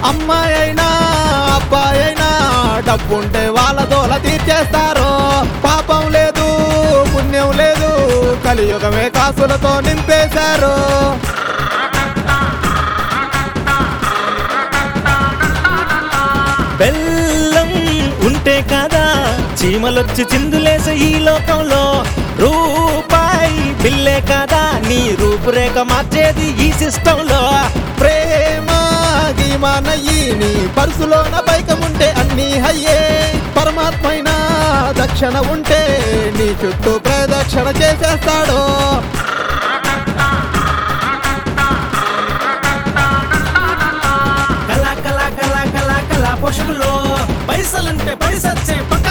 అమ్మాయి అయినా అబ్బాయి అయినా డబ్బుంటే వాళ్ళ దోల తీర్చేస్తారు పాపం లేదు పుణ్యం లేదు కలియుగమే కాసులతో నింపేశారు బెల్లం ఉంటే కదా చీమలొచ్చి చిందులేసే ఈ లోకంలో రూపాయి బిల్లే కదా నీ రూపురేఖ మార్చేది ఈ సిస్టంలో ప్రేమ గీమానయ్యి నీ పరుసులోన బైకముంటే అన్నీ హయ్యే పరమాత్మైన దక్షిణ ఉంటే నీ చుట్టూ ప్రదక్షిణ చేసేస్తాడు కళా కళా కళా కళా కళా పోషకులు పైసలంటే పైసచ్చే పక్క